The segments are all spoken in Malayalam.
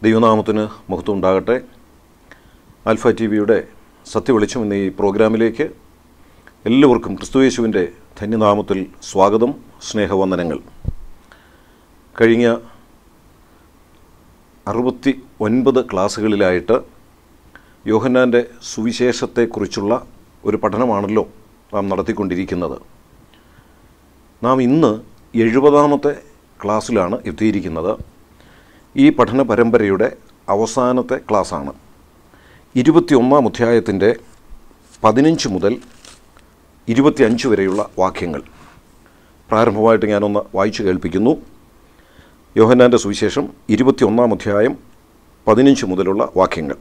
ദൈവനാമത്തിന് മഹത്വം ഉണ്ടാകട്ടെ ആൽഫ ടി വിയുടെ സത്യവെളിച്ചം എന്ന ഈ പ്രോഗ്രാമിലേക്ക് എല്ലാവർക്കും ക്രിസ്തുയേശുവിൻ്റെ ധന്യനാമത്തിൽ സ്വാഗതം സ്നേഹവന്ദനങ്ങൾ കഴിഞ്ഞ അറുപത്തി ഒൻപത് ക്ലാസ്സുകളിലായിട്ട് യോഹന്നാൻ്റെ സുവിശേഷത്തെക്കുറിച്ചുള്ള ഒരു പഠനമാണല്ലോ നാം നടത്തിക്കൊണ്ടിരിക്കുന്നത് നാം ഇന്ന് എഴുപതാമത്തെ ക്ലാസ്സിലാണ് എത്തിയിരിക്കുന്നത് ഈ പഠന പരമ്പരയുടെ അവസാനത്തെ ക്ലാസ്സാണ് ഇരുപത്തിയൊന്നാം അധ്യായത്തിൻ്റെ പതിനഞ്ച് മുതൽ ഇരുപത്തിയഞ്ച് വരെയുള്ള വാക്യങ്ങൾ പ്രാരംഭമായിട്ട് ഞാനൊന്ന് വായിച്ചു കേൾപ്പിക്കുന്നു യോഹന്നാൻ്റെ സുവിശേഷം ഇരുപത്തിയൊന്നാം അധ്യായം പതിനഞ്ച് മുതലുള്ള വാക്യങ്ങൾ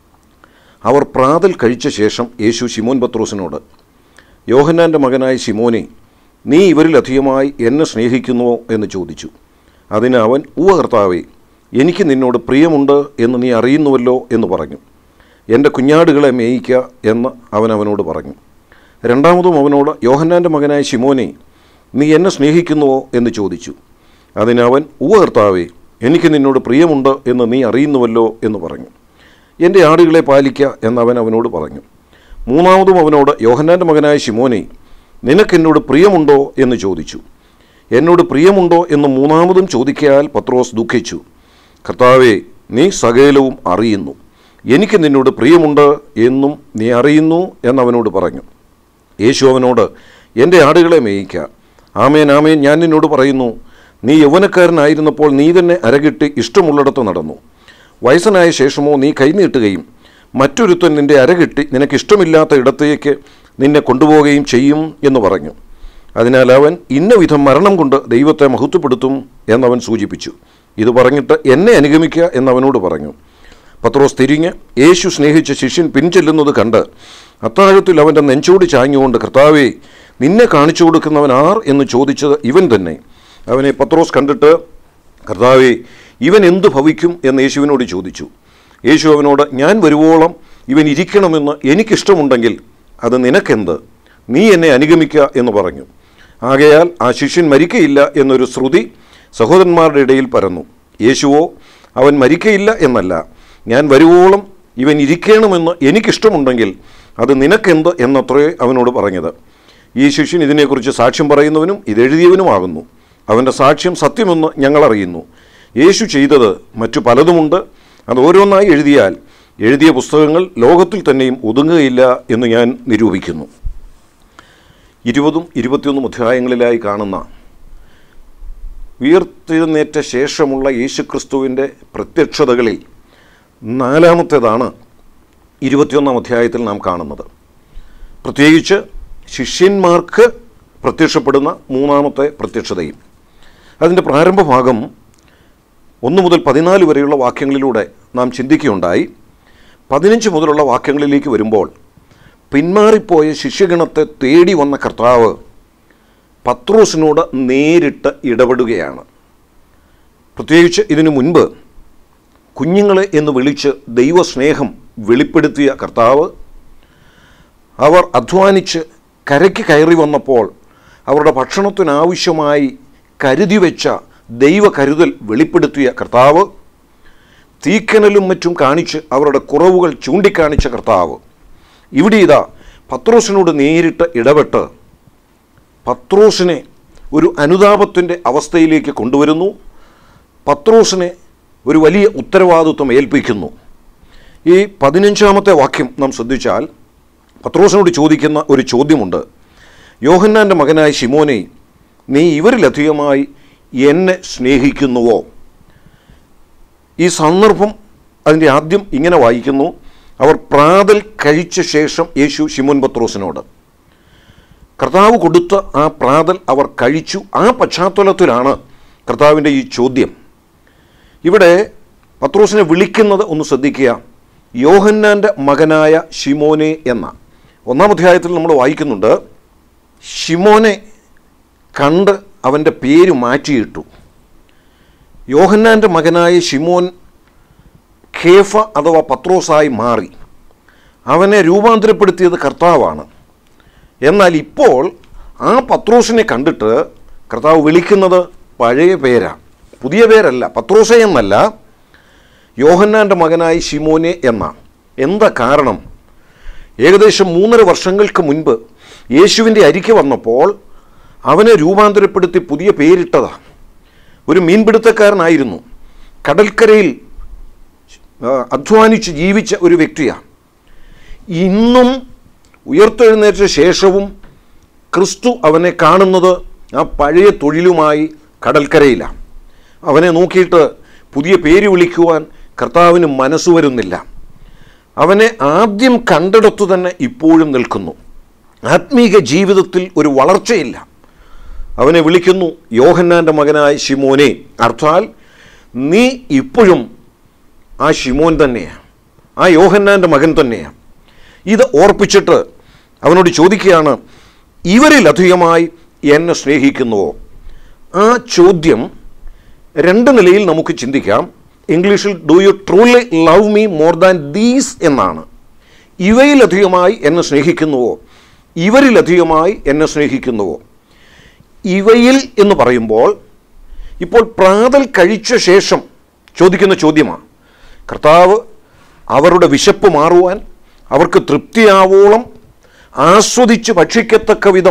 അവർ പ്രാതൽ കഴിച്ച ശേഷം യേശു ശിമോൻ പത്രോസിനോട് യോഹന്നാൻ്റെ മകനായ ശിമോനെ നീ ഇവരിലധികമായി എന്നെ സ്നേഹിക്കുന്നുവോ എന്ന് ചോദിച്ചു അതിന് അവൻ ഉവ കർത്താവേ എനിക്ക് നിന്നോട് പ്രിയമുണ്ട് എന്ന് നീ അറിയുന്നുവല്ലോ എന്ന് പറഞ്ഞു എൻ്റെ കുഞ്ഞാടുകളെ മേയിക്കുക എന്ന് അവൻ അവനോട് പറഞ്ഞു രണ്ടാമതും അവനോട് യോഹന്നാൻ്റെ മകനായ ശിമോനെ നീ എന്നെ സ്നേഹിക്കുന്നുവോ എന്ന് ചോദിച്ചു അതിനവൻ ഉവ കർത്താവേ എനിക്ക് നിന്നോട് പ്രിയമുണ്ട് എന്ന് നീ അറിയുന്നുവല്ലോ എന്ന് പറഞ്ഞു എൻ്റെ ആടുകളെ പാലിക്കുക എന്നവൻ അവനോട് പറഞ്ഞു മൂന്നാമതും അവനോട് യോഹന്നാൻ്റെ മകനായ ശിമോനെ നിനക്കെന്നോട് പ്രിയമുണ്ടോ എന്ന് ചോദിച്ചു എന്നോട് പ്രിയമുണ്ടോ എന്ന് മൂന്നാമതും ചോദിക്കാൽ പത്രോസ് ദുഃഖിച്ചു കർത്താവേ നീ സകലവും അറിയുന്നു എനിക്ക് നിന്നോട് പ്രിയമുണ്ട് എന്നും നീ അറിയുന്നു എന്നവനോട് പറഞ്ഞു യേശു അവനോട് എൻ്റെ ആടുകളെ മേയിക്ക ആമേൻ ആമേൻ ഞാൻ നിന്നോട് പറയുന്നു നീ യൗവനക്കാരനായിരുന്നപ്പോൾ നീ തന്നെ അരകിട്ട് ഇഷ്ടമുള്ളിടത്ത് നടന്നു വയസ്സനായ ശേഷമോ നീ കൈനീട്ടുകയും മറ്റൊരുത്തൻ നിന്റെ അരകിട്ടി നിനക്ക് ഇഷ്ടമില്ലാത്ത ഇടത്തേക്ക് നിന്നെ കൊണ്ടുപോവുകയും ചെയ്യും എന്ന് പറഞ്ഞു അതിനാൽ അവൻ ഇന്ന വിധം മരണം കൊണ്ട് ദൈവത്തെ മഹത്വപ്പെടുത്തും എന്നവൻ സൂചിപ്പിച്ചു ഇത് പറഞ്ഞിട്ട് എന്നെ അനുഗമിക്കുക എന്നവനോട് പറഞ്ഞു പത്രോസ് തിരിഞ്ഞ് യേശു സ്നേഹിച്ച ശിഷ്യൻ പിൻചെല്ലുന്നത് കണ്ട് അത്താഴത്തിൽ അവൻ്റെ നെഞ്ചോട് ചാഞ്ഞുകൊണ്ട് കർത്താവേ നിന്നെ കാണിച്ചു കൊടുക്കുന്നവൻ ആർ എന്ന് ചോദിച്ചത് ഇവൻ തന്നെ അവനെ പത്രോസ് കണ്ടിട്ട് കർത്താവേ ഇവൻ എന്തു ഭവിക്കും എന്ന് യേശുവിനോട് ചോദിച്ചു യേശു അവനോട് ഞാൻ വരുവോളം ഇവൻ ഇരിക്കണമെന്ന് എനിക്കിഷ്ടമുണ്ടെങ്കിൽ അത് നിനക്കെന്ത് നീ എന്നെ അനുഗമിക്കുക എന്ന് പറഞ്ഞു ആകയാൽ ആ ശിഷ്യൻ മരിക്കയില്ല എന്നൊരു ശ്രുതി സഹോദരന്മാരുടെ ഇടയിൽ പരന്നു യേശുവോ അവൻ മരിക്കയില്ല എന്നല്ല ഞാൻ വരുവോളം ഇവൻ ഇരിക്കണമെന്ന് എനിക്കിഷ്ടമുണ്ടെങ്കിൽ അത് നിനക്കെന്ത് എന്നത്രേ അവനോട് പറഞ്ഞത് ഈ ശിഷ്യൻ ഇതിനെക്കുറിച്ച് സാക്ഷ്യം പറയുന്നവനും ഇതെഴുതിയവനുമാകുന്നു അവൻ്റെ സാക്ഷ്യം സത്യമെന്ന് ഞങ്ങൾ അറിയുന്നു യേശു ചെയ്തത് മറ്റു പലതുമുണ്ട് അത് ഓരോന്നായി എഴുതിയാൽ എഴുതിയ പുസ്തകങ്ങൾ ലോകത്തിൽ തന്നെയും ഒതുങ്ങുകയില്ല എന്ന് ഞാൻ നിരൂപിക്കുന്നു ഇരുപതും ഇരുപത്തിയൊന്നും അധ്യായങ്ങളിലായി കാണുന്ന ഉയർത്തെഴുന്നേറ്റ ശേഷമുള്ള യേശുക്രിസ്തുവിൻ്റെ പ്രത്യക്ഷതകളിൽ നാലാമത്തേതാണ് ഇരുപത്തിയൊന്നാം അധ്യായത്തിൽ നാം കാണുന്നത് പ്രത്യേകിച്ച് ശിഷ്യന്മാർക്ക് പ്രത്യക്ഷപ്പെടുന്ന മൂന്നാമത്തെ പ്രത്യക്ഷതയും അതിൻ്റെ പ്രാരംഭ ഭാഗം ഒന്ന് മുതൽ പതിനാല് വരെയുള്ള വാക്യങ്ങളിലൂടെ നാം ചിന്തിക്കുകയുണ്ടായി പതിനഞ്ച് മുതലുള്ള വാക്യങ്ങളിലേക്ക് വരുമ്പോൾ പിന്മാറിപ്പോയ ശിഷ്യഗണത്തെ തേടി വന്ന കർത്താവ് പത്രോസിനോട് നേരിട്ട് ഇടപെടുകയാണ് പ്രത്യേകിച്ച് ഇതിനു മുൻപ് കുഞ്ഞുങ്ങളെ എന്ന് വിളിച്ച് ദൈവസ്നേഹം വെളിപ്പെടുത്തിയ കർത്താവ് അവർ അധ്വാനിച്ച് കരയ്ക്ക് കയറി വന്നപ്പോൾ അവരുടെ ഭക്ഷണത്തിനാവശ്യമായി കരുതി വെച്ച ദൈവ കരുതൽ വെളിപ്പെടുത്തിയ കർത്താവ് തീക്കനലും മറ്റും കാണിച്ച് അവരുടെ കുറവുകൾ ചൂണ്ടിക്കാണിച്ച കർത്താവ് ഇവിടെ ഇതാ പത്രോസിനോട് നേരിട്ട് ഇടപെട്ട് പത്രോസിനെ ഒരു അനുതാപത്തിൻ്റെ അവസ്ഥയിലേക്ക് കൊണ്ടുവരുന്നു പത്രോസിനെ ഒരു വലിയ ഉത്തരവാദിത്വം ഏൽപ്പിക്കുന്നു ഈ പതിനഞ്ചാമത്തെ വാക്യം നാം ശ്രദ്ധിച്ചാൽ പത്രോസിനോട് ചോദിക്കുന്ന ഒരു ചോദ്യമുണ്ട് യോഹന്നാൻ്റെ മകനായ ശിമോനെ നീ ഇവരിലധികമായി എന്നെ സ്നേഹിക്കുന്നുവോ ഈ സന്ദർഭം അതിൻ്റെ ആദ്യം ഇങ്ങനെ വായിക്കുന്നു അവർ പ്രാതൽ കഴിച്ച ശേഷം യേശു ശിമോൻ പത്രോസിനോട് കർത്താവ് കൊടുത്ത ആ പ്രാതൽ അവർ കഴിച്ചു ആ പശ്ചാത്തലത്തിലാണ് കർത്താവിൻ്റെ ഈ ചോദ്യം ഇവിടെ പത്രോസിനെ വിളിക്കുന്നത് ഒന്ന് ശ്രദ്ധിക്കുക യോഹന്നാൻ്റെ മകനായ ഷിമോനെ എന്ന ഒന്നാം അധ്യായത്തിൽ നമ്മൾ വായിക്കുന്നുണ്ട് ഷിമോനെ കണ്ട് അവൻ്റെ പേര് മാറ്റിയിട്ടു യോഹന്നാൻ്റെ മകനായ ഷിമോൻ ഖേഫ അഥവാ പത്രോസായി മാറി അവനെ രൂപാന്തരപ്പെടുത്തിയത് കർത്താവാണ് എന്നാൽ ഇപ്പോൾ ആ പത്രോസിനെ കണ്ടിട്ട് കർത്താവ് വിളിക്കുന്നത് പഴയ പേരാണ് പുതിയ പേരല്ല പത്രോസെ എന്നല്ല യോഹന്നാൻ്റെ മകനായി ഷിമോനെ എന്നാണ് എന്താ കാരണം ഏകദേശം മൂന്നര വർഷങ്ങൾക്ക് മുൻപ് യേശുവിൻ്റെ അരിക്ക് വന്നപ്പോൾ അവനെ രൂപാന്തരപ്പെടുത്തി പുതിയ പേരിട്ടതാണ് ഒരു മീൻപിടുത്തക്കാരനായിരുന്നു കടൽക്കരയിൽ ആ, അധ്വാനിച്ച് ജീവിച്ച ഒരു വ്യക്തിയാണ് ഇന്നും ഉയർത്തെഴുന്നേറ്റ ശേഷവും ക്രിസ്തു അവനെ കാണുന്നത് ആ പഴയ തൊഴിലുമായി കടൽക്കരയിലാണ് അവനെ നോക്കിയിട്ട് പുതിയ പേര് വിളിക്കുവാൻ കർത്താവിന് മനസ്സ് വരുന്നില്ല അവനെ ആദ്യം കണ്ടിടത്തു തന്നെ ഇപ്പോഴും നിൽക്കുന്നു ആത്മീക ജീവിതത്തിൽ ഒരു വളർച്ചയില്ല അവനെ വിളിക്കുന്നു യോഹന്നാൻ്റെ മകനായ ഷിമോനെ അർത്ഥാൽ നീ ഇപ്പോഴും ആ ഷിമോൻ തന്നെയാണ് ആ യോഹന്നാൻ്റെ മകൻ തന്നെയാണ് ഇത് ഓർപ്പിച്ചിട്ട് അവനോട് ചോദിക്കുകയാണ് ഇവരിൽ അധികമായി എന്നെ സ്നേഹിക്കുന്നുവോ ആ ചോദ്യം രണ്ട് നിലയിൽ നമുക്ക് ചിന്തിക്കാം ഇംഗ്ലീഷിൽ do you truly love me more than these എന്നാണ് ഇവയിലധികമായി എന്നെ സ്നേഹിക്കുന്നുവോ ഇവരിലധികമായി എന്നെ സ്നേഹിക്കുന്നുവോ ഇവയിൽ എന്ന് പറയുമ്പോൾ ഇപ്പോൾ പ്രാതൽ കഴിച്ച ശേഷം ചോദിക്കുന്ന ചോദ്യമാണ് കർത്താവ് അവരുടെ വിശപ്പ് മാറുവാൻ അവർക്ക് തൃപ്തിയാവോളം ആസ്വദിച്ച് ഭക്ഷിക്കത്തക്ക വിധം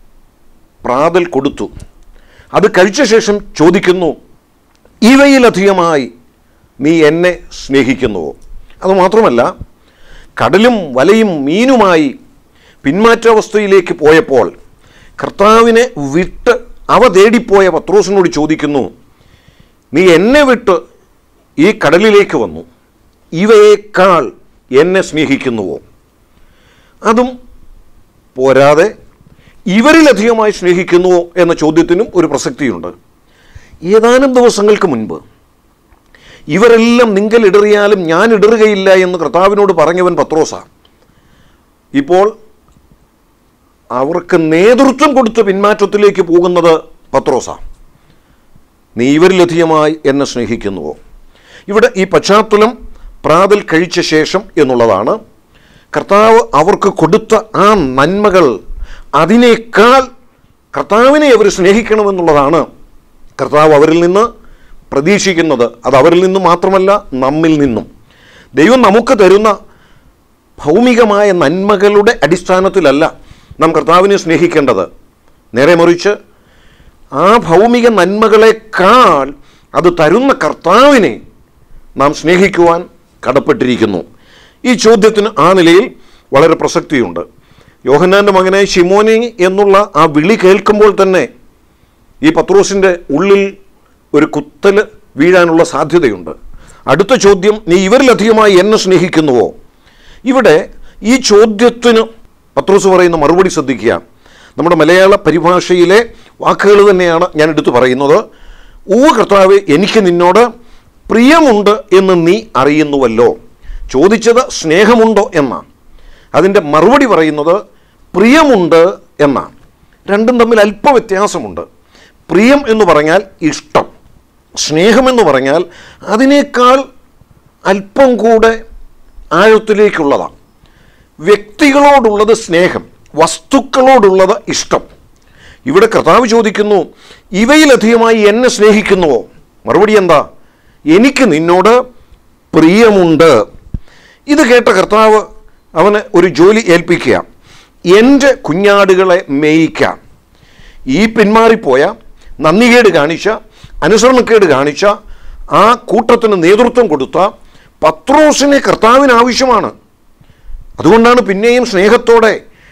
പ്രാതൽ കൊടുത്തു അത് കഴിച്ച ശേഷം ചോദിക്കുന്നു ഇവയിലധികമായി നീ എന്നെ സ്നേഹിക്കുന്നുവോ അതുമാത്രമല്ല കടലും വലയും മീനുമായി പിന്മാറ്റാവസ്ഥയിലേക്ക് പോയപ്പോൾ കർത്താവിനെ വിട്ട് അവ തേടിപ്പോയ പത്രോസിനോട് ചോദിക്കുന്നു നീ എന്നെ വിട്ട് ഈ കടലിലേക്ക് വന്നു ഇവയേക്കാൾ എന്നെ സ്നേഹിക്കുന്നുവോ അതും പോരാതെ ഇവരിലധികമായി സ്നേഹിക്കുന്നുവോ എന്ന ചോദ്യത്തിനും ഒരു പ്രസക്തിയുണ്ട് ഏതാനും ദിവസങ്ങൾക്ക് മുൻപ് ഇവരെല്ലാം നിങ്കൽ ഇടറിയാലും ഞാൻ ഇടറുകയില്ല എന്ന് കർത്താവിനോട് പറഞ്ഞവൻ പത്രോസ ഇപ്പോൾ അവർക്ക് നേതൃത്വം കൊടുത്ത് പിന്മാറ്റത്തിലേക്ക് പോകുന്നത് പത്രോസ നീ ഇവരിലധികമായി എന്നെ സ്നേഹിക്കുന്നുവോ ഇവിടെ ഈ പശ്ചാത്തലം പ്രാതൽ കഴിച്ച ശേഷം എന്നുള്ളതാണ് കർത്താവ് അവർക്ക് കൊടുത്ത ആ നന്മകൾ അതിനേക്കാൾ കർത്താവിനെ അവർ സ്നേഹിക്കണമെന്നുള്ളതാണ് കർത്താവ് അവരിൽ നിന്ന് പ്രതീക്ഷിക്കുന്നത് അത് അവരിൽ നിന്ന് മാത്രമല്ല നമ്മിൽ നിന്നും ദൈവം നമുക്ക് തരുന്ന ഭൗമികമായ നന്മകളുടെ അടിസ്ഥാനത്തിലല്ല നാം കർത്താവിനെ സ്നേഹിക്കേണ്ടത് നേരെ മറിച്ച് ആ ഭൗമിക നന്മകളെക്കാൾ അത് തരുന്ന കർത്താവിനെ നാം സ്നേഹിക്കുവാൻ കടപ്പെട്ടിരിക്കുന്നു ഈ ചോദ്യത്തിന് ആ നിലയിൽ വളരെ പ്രസക്തിയുണ്ട് യോഹന്നാൻ്റെ മകനായ ഷിമോനി എന്നുള്ള ആ വിളി കേൾക്കുമ്പോൾ തന്നെ ഈ പത്രോസിൻ്റെ ഉള്ളിൽ ഒരു കുത്തൽ വീഴാനുള്ള സാധ്യതയുണ്ട് അടുത്ത ചോദ്യം നീ ഇവരിലധികമായി എന്നെ സ്നേഹിക്കുന്നുവോ ഇവിടെ ഈ ചോദ്യത്തിന് പത്രോസ് പറയുന്ന മറുപടി ശ്രദ്ധിക്കുക നമ്മുടെ മലയാള പരിഭാഷയിലെ വാക്കുകൾ തന്നെയാണ് ഞാൻ എടുത്തു പറയുന്നത് ഊ കർത്താവ് എനിക്ക് നിന്നോട് പ്രിയമുണ്ട് എന്ന് നീ അറിയുന്നുവല്ലോ ചോദിച്ചത് സ്നേഹമുണ്ടോ എന്നാണ് അതിൻ്റെ മറുപടി പറയുന്നത് പ്രിയമുണ്ട് എന്നാണ് രണ്ടും തമ്മിൽ അല്പ വ്യത്യാസമുണ്ട് പ്രിയം എന്ന് പറഞ്ഞാൽ ഇഷ്ടം സ്നേഹമെന്ന് പറഞ്ഞാൽ അതിനേക്കാൾ അല്പം കൂടെ ആഴത്തിലേക്കുള്ളതാണ് വ്യക്തികളോടുള്ളത് സ്നേഹം വസ്തുക്കളോടുള്ളത് ഇഷ്ടം ഇവിടെ കർത്താവ് ചോദിക്കുന്നു ഇവയിലധികമായി എന്നെ സ്നേഹിക്കുന്നുവോ മറുപടി എന്താ എനിക്ക് നിന്നോട് പ്രിയമുണ്ട് ഇത് കേട്ട കർത്താവ് അവന് ഒരു ജോലി ഏൽപ്പിക്കുക എൻ്റെ കുഞ്ഞാടുകളെ മേയിക്കാം ഈ പിന്മാറിപ്പോയ നന്ദികേട് കാണിച്ച അനുസരണക്കേട് കാണിച്ച ആ കൂട്ടത്തിന് നേതൃത്വം കൊടുത്ത പത്രോസിനെ കർത്താവിന് ആവശ്യമാണ് അതുകൊണ്ടാണ് പിന്നെയും സ്നേഹത്തോടെ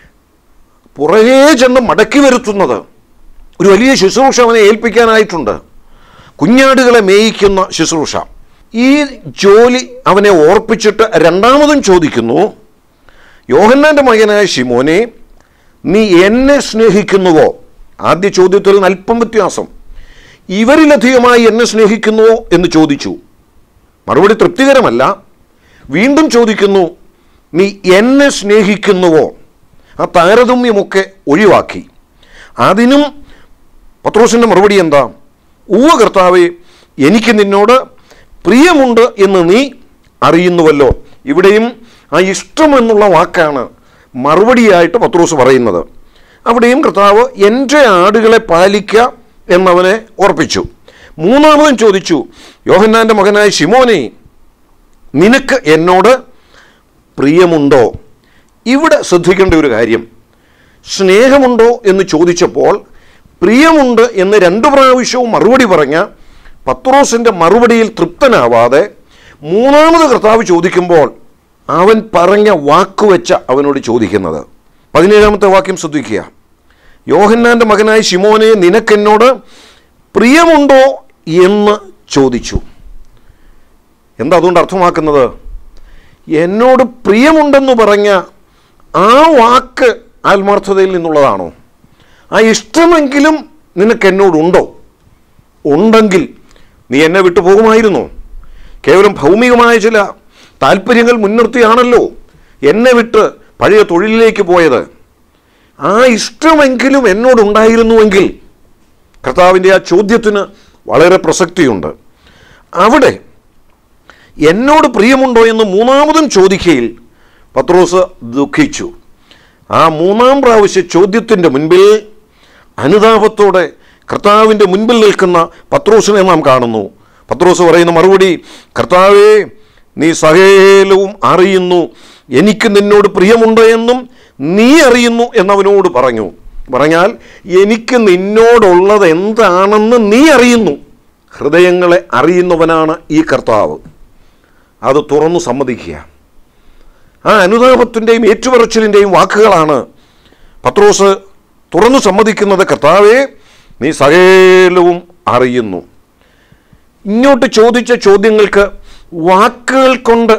പുറകേ ചെന്ന് മടക്കി വരുത്തുന്നത് ഒരു വലിയ ശുശ്രൂഷ അവനെ ഏൽപ്പിക്കാനായിട്ടുണ്ട് കുഞ്ഞാടുകളെ മേയിക്കുന്ന ശുശ്രൂഷ ഈ ജോലി അവനെ ഓർപ്പിച്ചിട്ട് രണ്ടാമതും ചോദിക്കുന്നു യോഹന്നാൻ്റെ മകനായ ഷിമോനെ നീ എന്നെ സ്നേഹിക്കുന്നുവോ ആദ്യ ചോദ്യത്തിൽ നിന്ന് അല്പം വ്യത്യാസം ഇവരിലധികമായി എന്നെ സ്നേഹിക്കുന്നുവോ എന്ന് ചോദിച്ചു മറുപടി തൃപ്തികരമല്ല വീണ്ടും ചോദിക്കുന്നു നീ എന്നെ സ്നേഹിക്കുന്നുവോ ആ താരതമ്യമൊക്കെ ഒഴിവാക്കി അതിനും പത്രോസിൻ്റെ മറുപടി എന്താ ഊവ കർത്താവെ എനിക്ക് നിന്നോട് പ്രിയമുണ്ട് എന്ന് നീ അറിയുന്നുവല്ലോ ഇവിടെയും ആ ഇഷ്ടം എന്നുള്ള വാക്കാണ് മറുപടിയായിട്ട് പത്രോസ് പറയുന്നത് അവിടെയും കർത്താവ് എൻ്റെ ആടുകളെ പാലിക്ക എന്നവനെ ഓർപ്പിച്ചു മൂന്നാമതും ചോദിച്ചു യോഹന്നാൻ്റെ മകനായ ഷിമോനെ നിനക്ക് എന്നോട് പ്രിയമുണ്ടോ ഇവിടെ ശ്രദ്ധിക്കേണ്ട ഒരു കാര്യം സ്നേഹമുണ്ടോ എന്ന് ചോദിച്ചപ്പോൾ പ്രിയമുണ്ട് എന്ന് രണ്ട് പ്രാവശ്യവും മറുപടി പറഞ്ഞ പത്രോസിൻ്റെ മറുപടിയിൽ തൃപ്തനാവാതെ മൂന്നാമത് കർത്താവ് ചോദിക്കുമ്പോൾ അവൻ പറഞ്ഞ വാക്കുവെച്ച അവനോട് ചോദിക്കുന്നത് പതിനേഴാമത്തെ വാക്യം ശ്രദ്ധിക്കുക യോഹന്നാൻ്റെ മകനായ ശിമോനെ നിനക്കെന്നോട് പ്രിയമുണ്ടോ എന്ന് ചോദിച്ചു എന്താ അതുകൊണ്ട് അർത്ഥമാക്കുന്നത് എന്നോട് പ്രിയമുണ്ടെന്ന് പറഞ്ഞ ആ വാക്ക് ആത്മാർത്ഥതയിൽ നിന്നുള്ളതാണോ ആ ഇഷ്ടമെങ്കിലും നിനക്ക് എന്നോടുണ്ടോ ഉണ്ടെങ്കിൽ നീ എന്നെ വിട്ടു പോകുമായിരുന്നോ കേവലം ഭൗമികമായ ചില താല്പര്യങ്ങൾ മുൻനിർത്തിയാണല്ലോ എന്നെ വിട്ട് പഴയ തൊഴിലിലേക്ക് പോയത് ആ ഇഷ്ടമെങ്കിലും എന്നോടുണ്ടായിരുന്നുവെങ്കിൽ കർത്താവിൻ്റെ ആ ചോദ്യത്തിന് വളരെ പ്രസക്തിയുണ്ട് അവിടെ എന്നോട് പ്രിയമുണ്ടോ എന്ന് മൂന്നാമതും ചോദിക്കയിൽ പത്രോസ് ദുഃഖിച്ചു ആ മൂന്നാം പ്രാവശ്യ ചോദ്യത്തിൻ്റെ മുൻപിൽ അനുതാപത്തോടെ കർത്താവിൻ്റെ മുൻപിൽ നിൽക്കുന്ന പത്രോസിനെ നാം കാണുന്നു പത്രോസ് പറയുന്ന മറുപടി കർത്താവേ നീ സകലവും അറിയുന്നു എനിക്ക് നിന്നോട് പ്രിയമുണ്ട് എന്നും നീ അറിയുന്നു എന്നവനോട് പറഞ്ഞു പറഞ്ഞാൽ എനിക്ക് നിന്നോടുള്ളത് എന്താണെന്ന് നീ അറിയുന്നു ഹൃദയങ്ങളെ അറിയുന്നവനാണ് ഈ കർത്താവ് അത് തുറന്നു സമ്മതിക്കുക ആ അനുതാപത്തിൻ്റെയും ഏറ്റുപറച്ചിലിൻ്റെയും വാക്കുകളാണ് പത്രോസ് തുറന്നു സമ്മതിക്കുന്നത് കർത്താവേ നീ സകലവും അറിയുന്നു ഇങ്ങോട്ട് ചോദിച്ച ചോദ്യങ്ങൾക്ക് വാക്കുകൾ കൊണ്ട്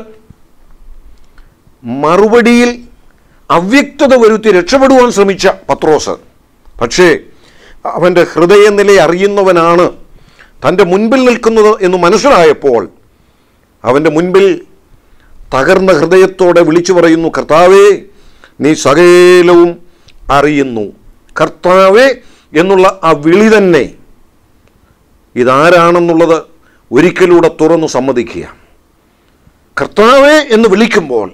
മറുപടിയിൽ അവ്യക്തത വരുത്തി രക്ഷപ്പെടുവാൻ ശ്രമിച്ച പത്രോസ് പക്ഷേ അവൻ്റെ ഹൃദയനില അറിയുന്നവനാണ് തൻ്റെ മുൻപിൽ നിൽക്കുന്നത് എന്ന് മനസ്സിലായപ്പോൾ അവൻ്റെ മുൻപിൽ തകർന്ന ഹൃദയത്തോടെ വിളിച്ചു പറയുന്നു കർത്താവേ നീ സകലവും അറിയുന്നു കർത്താവേ എന്നുള്ള ആ വിളി തന്നെ ഇതാരാണെന്നുള്ളത് ഒരിക്കലൂടെ തുറന്നു സമ്മതിക്കുക കർത്താവേ എന്ന് വിളിക്കുമ്പോൾ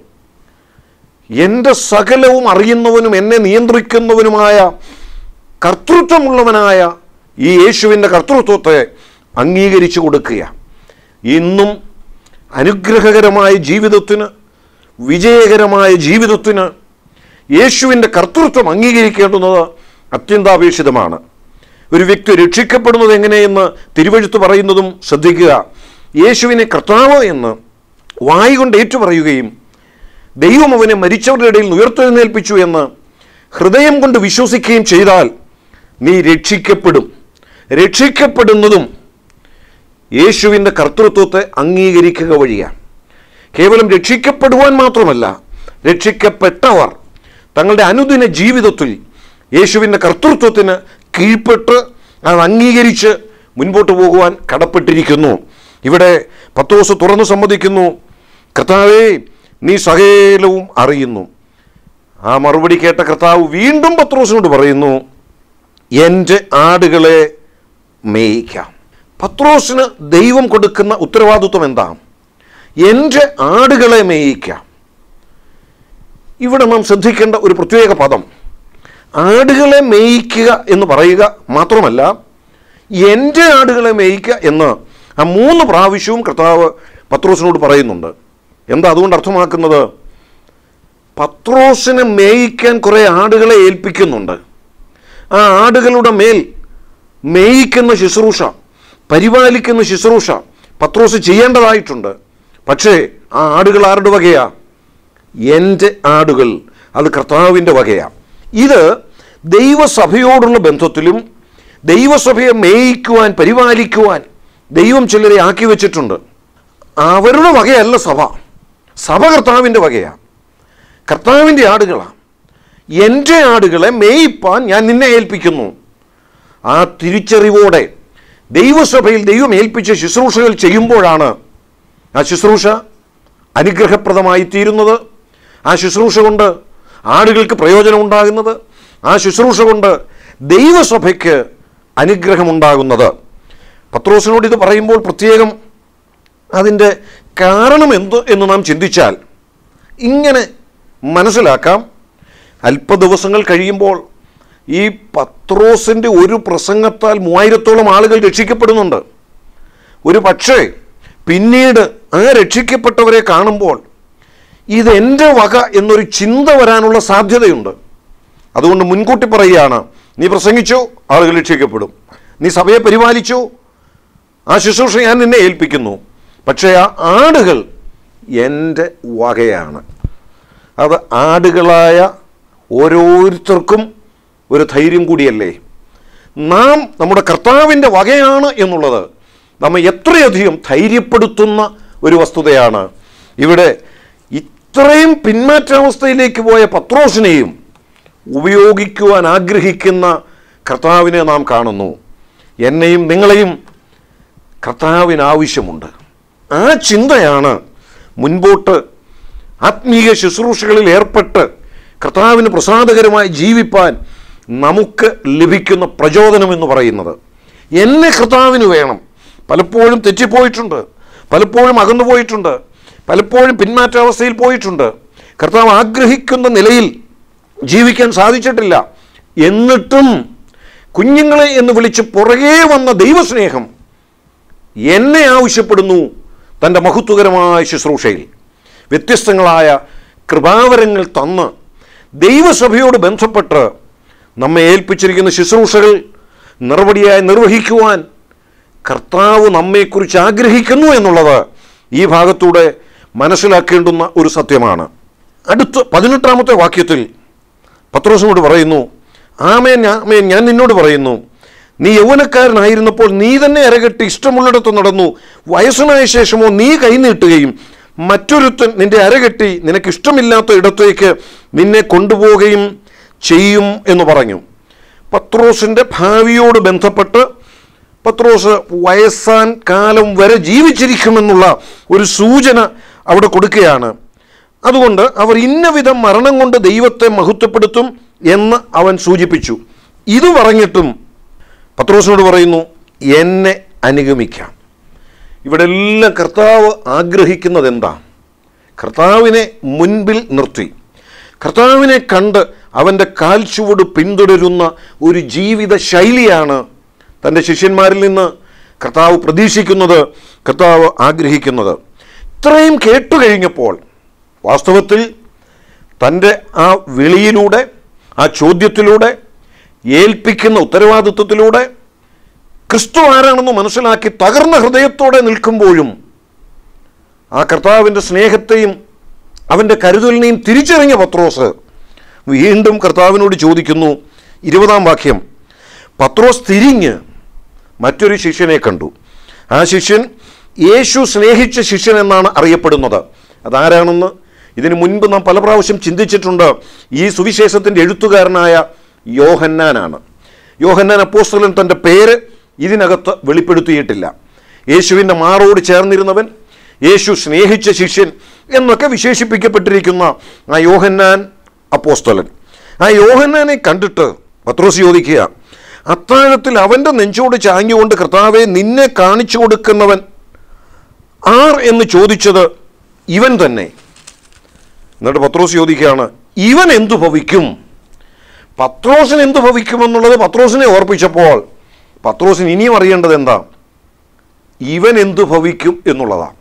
എൻ്റെ സകലവും അറിയുന്നവനും എന്നെ നിയന്ത്രിക്കുന്നവനുമായ കർത്തൃത്വമുള്ളവനായ ഈ യേശുവിൻ്റെ കർത്തൃത്വത്തെ അംഗീകരിച്ചു കൊടുക്കുക ഇന്നും അനുഗ്രഹകരമായ ജീവിതത്തിന് വിജയകരമായ ജീവിതത്തിന് യേശുവിൻ്റെ കർത്തൃത്വം അംഗീകരിക്കേണ്ടുന്നത് അത്യന്താപേക്ഷിതമാണ് ഒരു വ്യക്തി രക്ഷിക്കപ്പെടുന്നത് എങ്ങനെയെന്ന് തിരുവഴുത്ത് പറയുന്നതും ശ്രദ്ധിക്കുക യേശുവിനെ കർത്താവ് എന്ന് വായി കൊണ്ട് ഏറ്റുപറയുകയും ദൈവം അവനെ മരിച്ചവരുടെ ഇടയിൽ നിന്ന് ഉയർത്തെഴുന്നേൽപ്പിച്ചു എന്ന് ഹൃദയം കൊണ്ട് വിശ്വസിക്കുകയും ചെയ്താൽ നീ രക്ഷിക്കപ്പെടും രക്ഷിക്കപ്പെടുന്നതും യേശുവിൻ്റെ കർത്തൃത്വത്തെ അംഗീകരിക്കുക വഴിയാണ് കേവലം രക്ഷിക്കപ്പെടുവാൻ മാത്രമല്ല രക്ഷിക്കപ്പെട്ടവർ തങ്ങളുടെ അനുദിന ജീവിതത്തിൽ യേശുവിൻ്റെ കർത്തൃത്വത്തിന് കീഴ്പ്പെട്ട് അത് അംഗീകരിച്ച് മുൻപോട്ട് പോകുവാൻ കടപ്പെട്ടിരിക്കുന്നു ഇവിടെ പത്തോസ് തുറന്നു സമ്മതിക്കുന്നു കർത്താവേ നീ സകലവും അറിയുന്നു ആ മറുപടി കേട്ട കർത്താവ് വീണ്ടും പത്രോസിനോട് പറയുന്നു എൻ്റെ ആടുകളെ മേയിക്കാം പത്രോസിന് ദൈവം കൊടുക്കുന്ന ഉത്തരവാദിത്വം എന്താ എൻ്റെ ആടുകളെ മേയിക്കാം ഇവിടെ നാം ശ്രദ്ധിക്കേണ്ട ഒരു പ്രത്യേക പദം ആടുകളെ മേയിക്കുക എന്ന് പറയുക മാത്രമല്ല എൻ്റെ ആടുകളെ മേയിക്കുക എന്ന് ആ മൂന്ന് പ്രാവശ്യവും കർത്താവ് പത്രോസിനോട് പറയുന്നുണ്ട് എന്താ അതുകൊണ്ട് അർത്ഥമാക്കുന്നത് പത്രോസിനെ മേയിക്കാൻ കുറേ ആടുകളെ ഏൽപ്പിക്കുന്നുണ്ട് ആ ആടുകളുടെ മേൽ മേയിക്കുന്ന ശുശ്രൂഷ പരിപാലിക്കുന്ന ശുശ്രൂഷ പത്രോസ് ചെയ്യേണ്ടതായിട്ടുണ്ട് പക്ഷേ ആ ആടുകൾ ആരുടെ വകയാ എൻ്റെ ആടുകൾ അത് കർത്താവിൻ്റെ വകയാ ഇത് ദൈവസഭയോടുള്ള ബന്ധത്തിലും ദൈവസഭയെ മേയിക്കുവാൻ പരിപാലിക്കുവാൻ ദൈവം ചിലരെ ആക്കി വെച്ചിട്ടുണ്ട് അവരുടെ വകയല്ല സഭ സഭ കർത്താവിൻ്റെ വകയാണ് കർത്താവിൻ്റെ ആടുകളാണ് എൻ്റെ ആടുകളെ മേയിപ്പാൻ ഞാൻ നിന്നെ ഏൽപ്പിക്കുന്നു ആ തിരിച്ചറിവോടെ ദൈവസഭയിൽ ദൈവം ഏൽപ്പിച്ച ശുശ്രൂഷകൾ ചെയ്യുമ്പോഴാണ് ആ ശുശ്രൂഷ അനുഗ്രഹപ്രദമായി തീരുന്നത് ആ ശുശ്രൂഷ കൊണ്ട് ആടുകൾക്ക് പ്രയോജനം ഉണ്ടാകുന്നത് ആ ശുശ്രൂഷ കൊണ്ട് ദൈവസഭയ്ക്ക് അനുഗ്രഹമുണ്ടാകുന്നത് പത്രോസിനോട് ഇത് പറയുമ്പോൾ പ്രത്യേകം അതിൻ്റെ കാരണം എന്ത് എന്ന് നാം ചിന്തിച്ചാൽ ഇങ്ങനെ മനസ്സിലാക്കാം അല്പ ദിവസങ്ങൾ കഴിയുമ്പോൾ ഈ പത്രോസിൻ്റെ ഒരു പ്രസംഗത്താൽ മൂവായിരത്തോളം ആളുകൾ രക്ഷിക്കപ്പെടുന്നുണ്ട് ഒരു പക്ഷേ പിന്നീട് ആ രക്ഷിക്കപ്പെട്ടവരെ കാണുമ്പോൾ ഇതെൻ്റെ വക എന്നൊരു ചിന്ത വരാനുള്ള സാധ്യതയുണ്ട് അതുകൊണ്ട് മുൻകൂട്ടി പറയുകയാണ് നീ പ്രസംഗിച്ചു ആളുകൾ രക്ഷിക്കപ്പെടും നീ സഭയെ പരിപാലിച്ചു ആ ശുശ്രൂഷ ഞാൻ നിന്നെ ഏൽപ്പിക്കുന്നു പക്ഷേ ആ ആടുകൾ എൻ്റെ വകയാണ് അത് ആടുകളായ ഓരോരുത്തർക്കും ഒരു ധൈര്യം കൂടിയല്ലേ നാം നമ്മുടെ കർത്താവിൻ്റെ വകയാണ് എന്നുള്ളത് നമ്മെ എത്രയധികം ധൈര്യപ്പെടുത്തുന്ന ഒരു വസ്തുതയാണ് ഇവിടെ ഇത്രയും പിന്മാറ്റാവസ്ഥയിലേക്ക് പോയ പത്രോസിനെയും ഉപയോഗിക്കുവാൻ ആഗ്രഹിക്കുന്ന കർത്താവിനെ നാം കാണുന്നു എന്നെയും നിങ്ങളെയും കർത്താവിന് ആവശ്യമുണ്ട് ആ ചിന്തയാണ് മുൻപോട്ട് ആത്മീയ ശുശ്രൂഷകളിൽ ഏർപ്പെട്ട് കർത്താവിന് പ്രസാദകരമായി ജീവിപ്പാൻ നമുക്ക് ലഭിക്കുന്ന പ്രചോദനം എന്ന് പറയുന്നത് എന്നെ കർത്താവിന് വേണം പലപ്പോഴും തെറ്റിപ്പോയിട്ടുണ്ട് പലപ്പോഴും അകന്നു പോയിട്ടുണ്ട് പലപ്പോഴും പിന്മാറ്റാവസ്ഥയിൽ പോയിട്ടുണ്ട് കർത്താവ് ആഗ്രഹിക്കുന്ന നിലയിൽ ജീവിക്കാൻ സാധിച്ചിട്ടില്ല എന്നിട്ടും കുഞ്ഞുങ്ങളെ എന്ന് വിളിച്ച് പുറകെ വന്ന ദൈവസ്നേഹം എന്നെ ആവശ്യപ്പെടുന്നു തൻ്റെ മഹത്വകരമായ ശുശ്രൂഷയിൽ വ്യത്യസ്തങ്ങളായ കൃപാവരങ്ങൾ തന്ന് ദൈവസഭയോട് ബന്ധപ്പെട്ട് നമ്മെ ഏൽപ്പിച്ചിരിക്കുന്ന ശുശ്രൂഷകൾ നിർവടിയായി നിർവഹിക്കുവാൻ കർത്താവ് നമ്മെക്കുറിച്ച് ആഗ്രഹിക്കുന്നു എന്നുള്ളത് ഈ ഭാഗത്തൂടെ മനസ്സിലാക്കേണ്ടുന്ന ഒരു സത്യമാണ് അടുത്ത പതിനെട്ടാമത്തെ വാക്യത്തിൽ പത്രോസിനോട് പറയുന്നു ആമേൻ ആമേൻ ഞാൻ നിന്നോട് പറയുന്നു നീ യൗവനക്കാരനായിരുന്നപ്പോൾ നീ തന്നെ അരകെട്ടി ഇഷ്ടമുള്ളിടത്ത് നടന്നു വയസ്സനായ ശേഷമോ നീ കൈനീട്ടുകയും മറ്റൊരുത്തൻ നിന്റെ അരകെട്ടി നിനക്ക് ഇഷ്ടമില്ലാത്ത ഇടത്തേക്ക് നിന്നെ കൊണ്ടുപോവുകയും ചെയ്യും എന്ന് പറഞ്ഞു പത്രോസിൻ്റെ ഭാവിയോട് ബന്ധപ്പെട്ട് പത്രോസ് വയസ്സാൻ കാലം വരെ ജീവിച്ചിരിക്കുമെന്നുള്ള ഒരു സൂചന അവിടെ കൊടുക്കുകയാണ് അതുകൊണ്ട് അവർ ഇന്ന വിധം മരണം കൊണ്ട് ദൈവത്തെ മഹത്വപ്പെടുത്തും എന്ന് അവൻ സൂചിപ്പിച്ചു ഇത് പറഞ്ഞിട്ടും പത്രോസിനോട് പറയുന്നു എന്നെ അനുഗമിക്കാം ഇവിടെ എല്ലാം കർത്താവ് ആഗ്രഹിക്കുന്നത് എന്താ കർത്താവിനെ മുൻപിൽ നിർത്തി കർത്താവിനെ കണ്ട് അവൻ്റെ കാൽച്ചുവട് പിന്തുടരുന്ന ഒരു ജീവിത ശൈലിയാണ് തൻ്റെ ശിഷ്യന്മാരിൽ നിന്ന് കർത്താവ് പ്രതീക്ഷിക്കുന്നത് കർത്താവ് ആഗ്രഹിക്കുന്നത് ഇത്രയും കേട്ടു കഴിഞ്ഞപ്പോൾ വാസ്തവത്തിൽ തൻ്റെ ആ വിളിയിലൂടെ ആ ചോദ്യത്തിലൂടെ ഏൽപ്പിക്കുന്ന ഉത്തരവാദിത്വത്തിലൂടെ ക്രിസ്തു ആരാണെന്ന് മനസ്സിലാക്കി തകർന്ന ഹൃദയത്തോടെ നിൽക്കുമ്പോഴും ആ കർത്താവിൻ്റെ സ്നേഹത്തെയും അവൻ്റെ കരുതലിനെയും തിരിച്ചറിഞ്ഞ പത്രോസ് വീണ്ടും കർത്താവിനോട് ചോദിക്കുന്നു ഇരുപതാം വാക്യം പത്രോസ് തിരിഞ്ഞ് മറ്റൊരു ശിഷ്യനെ കണ്ടു ആ ശിഷ്യൻ യേശു സ്നേഹിച്ച ശിഷ്യൻ എന്നാണ് അറിയപ്പെടുന്നത് അതാരാണെന്ന് ഇതിനു മുൻപ് നാം പല പ്രാവശ്യം ചിന്തിച്ചിട്ടുണ്ട് ഈ സുവിശേഷത്തിൻ്റെ എഴുത്തുകാരനായ യോഹന്നാനാണ് യോഹന്നാൻ അപ്പോസ്തലൻ തൻ്റെ പേര് ഇതിനകത്ത് വെളിപ്പെടുത്തിയിട്ടില്ല യേശുവിൻ്റെ മാറോട് ചേർന്നിരുന്നവൻ യേശു സ്നേഹിച്ച ശിഷ്യൻ എന്നൊക്കെ വിശേഷിപ്പിക്കപ്പെട്ടിരിക്കുന്ന ആ യോഹന്നാൻ അപ്പോസ്തലൻ ആ യോഹന്നാനെ കണ്ടിട്ട് പത്രോസ് ചോദിക്കുക അത്താഴത്തിൽ അവൻ്റെ നെഞ്ചോട് ചാഞ്ഞുകൊണ്ട് കർത്താവെ നിന്നെ കാണിച്ചു കൊടുക്കുന്നവൻ ആർ എന്ന് ചോദിച്ചത് ഇവൻ തന്നെ എന്നിട്ട് പത്രോസ് ചോദിക്കുകയാണ് ഇവൻ എന്തു ഭവിക്കും പത്രോസിന് എന്തു ഭവിക്കുമെന്നുള്ളത് പത്രോസിനെ ഓർപ്പിച്ചപ്പോൾ പത്രോസിന് ഇനിയും അറിയേണ്ടത് എന്താ ഇവൻ എന്തു ഭവിക്കും എന്നുള്ളതാണ്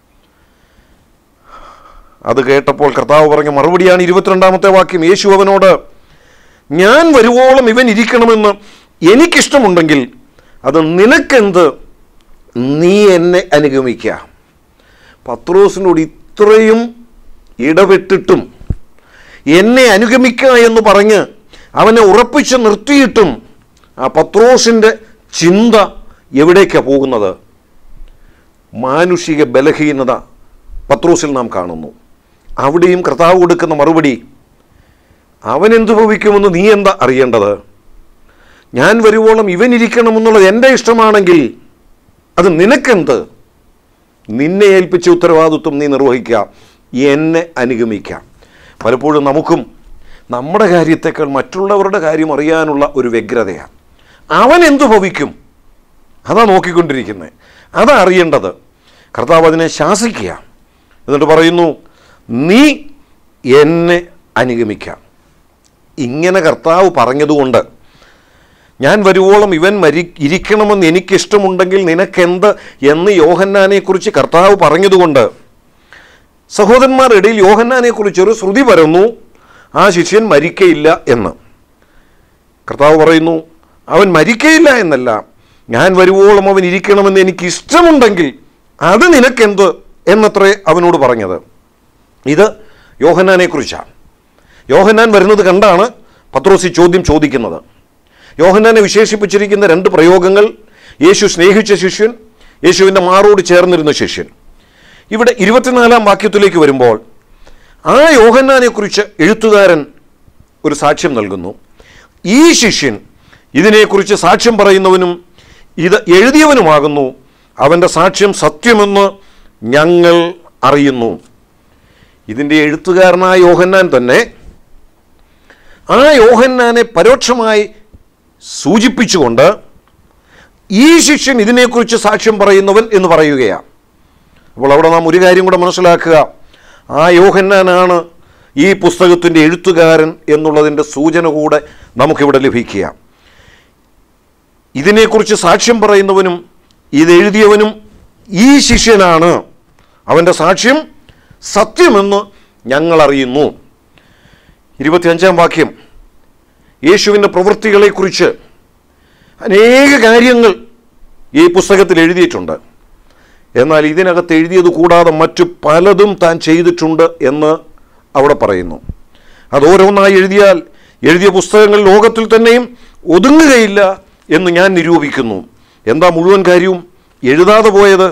അത് കേട്ടപ്പോൾ കർത്താവ് പറഞ്ഞ മറുപടിയാണ് ഇരുപത്തിരണ്ടാമത്തെ വാക്യം യേശു അവനോട് ഞാൻ വരുവോളം ഇവൻ ഇരിക്കണമെന്ന് എനിക്കിഷ്ടമുണ്ടെങ്കിൽ അത് നിനക്കെന്ത് നീ എന്നെ അനുഗമിക്കുക പത്രോസിനോട് ഇത്രയും ഇടപെട്ടിട്ടും എന്നെ അനുഗമിക്കുക എന്ന് പറഞ്ഞ് അവനെ ഉറപ്പിച്ച് നിർത്തിയിട്ടും ആ പത്രോസിൻ്റെ ചിന്ത എവിടേക്കാണ് പോകുന്നത് മാനുഷിക ബലഹീനത പത്രോസിൽ നാം കാണുന്നു അവിടെയും കർത്താവ് കൊടുക്കുന്ന മറുപടി അവൻ എന്തു ഭവിക്കുമെന്ന് നീ എന്താ അറിയേണ്ടത് ഞാൻ വരുവോളം ഇവൻ ഇരിക്കണമെന്നുള്ളത് എൻ്റെ ഇഷ്ടമാണെങ്കിൽ അത് നിനക്കെന്ത് നിന്നെ ഏൽപ്പിച്ച ഉത്തരവാദിത്വം നീ നിർവഹിക്കുക എന്നെ അനുഗമിക്കാം പലപ്പോഴും നമുക്കും നമ്മുടെ കാര്യത്തേക്കാൾ മറ്റുള്ളവരുടെ കാര്യം അറിയാനുള്ള ഒരു വ്യഗ്രതയാണ് അവൻ എന്തു ഭവിക്കും അതാ നോക്കിക്കൊണ്ടിരിക്കുന്നത് അതാ അറിയേണ്ടത് കർത്താവ് അതിനെ ശാസിക്കുക എന്നിട്ട് പറയുന്നു നീ എന്നെ അനുഗമിക്കാം ഇങ്ങനെ കർത്താവ് പറഞ്ഞതുകൊണ്ട് ഞാൻ വരുവോളം ഇവൻ മരി ഇരിക്കണമെന്ന് എനിക്കിഷ്ടമുണ്ടെങ്കിൽ നിനക്കെന്ത് എന്ന് യോഹന്നാനെക്കുറിച്ച് കർത്താവ് പറഞ്ഞതുകൊണ്ട് സഹോദരന്മാരുടെ ഇടയിൽ യോഹന്നാനെക്കുറിച്ച് ഒരു ശ്രുതി പരന്നു ആ ശിഷ്യൻ മരിക്കയില്ല എന്ന് കർത്താവ് പറയുന്നു അവൻ മരിക്കയില്ല എന്നല്ല ഞാൻ വരുവോളം അവൻ ഇരിക്കണമെന്ന് എനിക്ക് ഇഷ്ടമുണ്ടെങ്കിൽ അത് നിനക്കെന്ത് എന്നത്രേ അവനോട് പറഞ്ഞത് ഇത് യോഹന്നാനെക്കുറിച്ചാണ് യോഹന്നാൻ വരുന്നത് കണ്ടാണ് പത്രോസി ചോദ്യം ചോദിക്കുന്നത് യോഹന്നാനെ വിശേഷിപ്പിച്ചിരിക്കുന്ന രണ്ട് പ്രയോഗങ്ങൾ യേശു സ്നേഹിച്ച ശിഷ്യൻ യേശുവിൻ്റെ മാറോട് ചേർന്നിരുന്ന ശിഷ്യൻ ഇവിടെ ഇരുപത്തിനാലാം വാക്യത്തിലേക്ക് വരുമ്പോൾ ആ യോഹന്നാനെക്കുറിച്ച് എഴുത്തുകാരൻ ഒരു സാക്ഷ്യം നൽകുന്നു ഈ ശിഷ്യൻ ഇതിനെക്കുറിച്ച് സാക്ഷ്യം പറയുന്നവനും ഇത് എഴുതിയവനുമാകുന്നു അവൻ്റെ സാക്ഷ്യം സത്യമെന്ന് ഞങ്ങൾ അറിയുന്നു ഇതിൻ്റെ എഴുത്തുകാരനായ യോഹന്നാൻ തന്നെ ആ യോഹന്നാനെ പരോക്ഷമായി സൂചിപ്പിച്ചുകൊണ്ട് ഈ ശിഷ്യൻ ഇതിനെക്കുറിച്ച് സാക്ഷ്യം പറയുന്നവൻ എന്ന് പറയുകയാണ് അപ്പോൾ അവിടെ നാം ഒരു കാര്യം കൂടെ മനസ്സിലാക്കുക ആ യോഹന്നാനാണ് ഈ പുസ്തകത്തിൻ്റെ എഴുത്തുകാരൻ എന്നുള്ളതിൻ്റെ സൂചന കൂടെ നമുക്കിവിടെ ലഭിക്കുക ഇതിനെക്കുറിച്ച് സാക്ഷ്യം പറയുന്നവനും ഇതെഴുതിയവനും ഈ ശിഷ്യനാണ് അവൻ്റെ സാക്ഷ്യം സത്യമെന്ന് ഞങ്ങൾ അറിയുന്നു ഇരുപത്തിയഞ്ചാം വാക്യം യേശുവിൻ്റെ പ്രവൃത്തികളെക്കുറിച്ച് അനേക കാര്യങ്ങൾ ഈ പുസ്തകത്തിൽ എഴുതിയിട്ടുണ്ട് എന്നാൽ ഇതിനകത്ത് എഴുതിയത് കൂടാതെ മറ്റു പലതും താൻ ചെയ്തിട്ടുണ്ട് എന്ന് അവിടെ പറയുന്നു അത് ഓരോന്നായി എഴുതിയാൽ എഴുതിയ പുസ്തകങ്ങൾ ലോകത്തിൽ തന്നെയും ഒതുങ്ങുകയില്ല എന്ന് ഞാൻ നിരൂപിക്കുന്നു എന്താ മുഴുവൻ കാര്യവും എഴുതാതെ പോയത്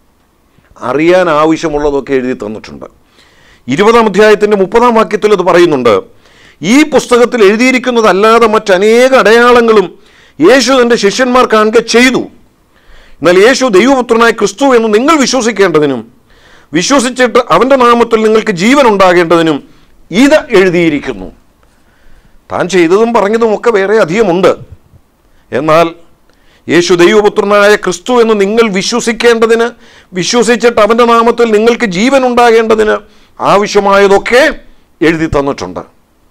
അറിയാൻ ആവശ്യമുള്ളതൊക്കെ എഴുതി തന്നിട്ടുണ്ട് ഇരുപതാം അധ്യായത്തിൻ്റെ മുപ്പതാം വാക്യത്തിൽ അത് പറയുന്നുണ്ട് ഈ പുസ്തകത്തിൽ എഴുതിയിരിക്കുന്നതല്ലാതെ മറ്റനേക അടയാളങ്ങളും യേശു തൻ്റെ ശിഷ്യന്മാർ കാണുക ചെയ്തു എന്നാൽ യേശു ദൈവപുത്രനായ ക്രിസ്തു എന്ന് നിങ്ങൾ വിശ്വസിക്കേണ്ടതിനും വിശ്വസിച്ചിട്ട് അവൻ്റെ നാമത്തിൽ നിങ്ങൾക്ക് ജീവൻ ഉണ്ടാകേണ്ടതിനും ഇത് എഴുതിയിരിക്കുന്നു താൻ ചെയ്തതും പറഞ്ഞതും ഒക്കെ വേറെ അധികമുണ്ട് എന്നാൽ യേശു ദൈവപുത്രനായ ക്രിസ്തു എന്ന് നിങ്ങൾ വിശ്വസിക്കേണ്ടതിന് വിശ്വസിച്ചിട്ട് അവൻ്റെ നാമത്തിൽ നിങ്ങൾക്ക് ജീവൻ ഉണ്ടാകേണ്ടതിന് ആവശ്യമായതൊക്കെ എഴുതി തന്നിട്ടുണ്ട്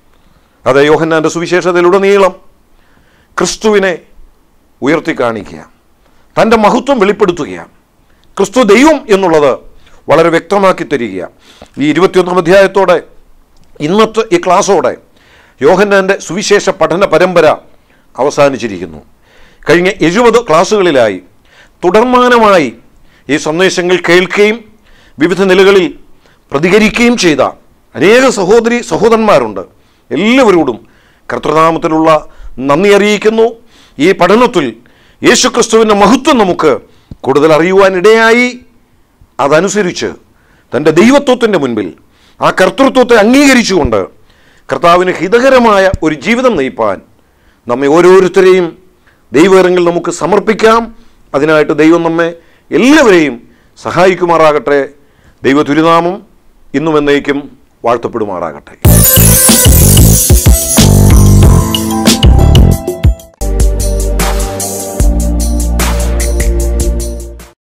അത് യോഹന്നാൻ്റെ സുവിശേഷതയിലുടനീളം ക്രിസ്തുവിനെ ഉയർത്തി കാണിക്കുക തൻ്റെ മഹത്വം വെളിപ്പെടുത്തുകയാണ് ക്രിസ്തു ദൈവം എന്നുള്ളത് വളരെ വ്യക്തമാക്കി തരിക ഈ ഇരുപത്തിയൊന്നാം അധ്യായത്തോടെ ഇന്നത്തെ ഈ ക്ലാസ്സോടെ യോഹന്നാൻ്റെ സുവിശേഷ പഠന പരമ്പര അവസാനിച്ചിരിക്കുന്നു കഴിഞ്ഞ എഴുപത് ക്ലാസ്സുകളിലായി തുടർമാനമായി ഈ സന്ദേശങ്ങൾ കേൾക്കുകയും വിവിധ നിലകളിൽ പ്രതികരിക്കുകയും ചെയ്ത അനേക സഹോദരി സഹോദരന്മാരുണ്ട് എല്ലാവരോടും കർത്തൃനാമത്തിലുള്ള നന്ദി അറിയിക്കുന്നു ഈ പഠനത്തിൽ യേശുക്രിസ്തുവിൻ്റെ മഹത്വം നമുക്ക് കൂടുതൽ അറിയുവാനിടയായി അതനുസരിച്ച് തൻ്റെ ദൈവത്വത്തിൻ്റെ മുൻപിൽ ആ കർത്തൃത്വത്തെ അംഗീകരിച്ചുകൊണ്ട് കർത്താവിന് ഹിതകരമായ ഒരു ജീവിതം നയിപ്പാൻ നമ്മെ ഓരോരുത്തരെയും ദൈവകരങ്ങൾ നമുക്ക് സമർപ്പിക്കാം അതിനായിട്ട് ദൈവം നമ്മെ എല്ലാവരെയും സഹായിക്കുമാറാകട്ടെ ദൈവ തിരുനാമം ഇന്നും എന്നേക്കും വാഴ്ത്തപ്പെടുമാറാകട്ടെ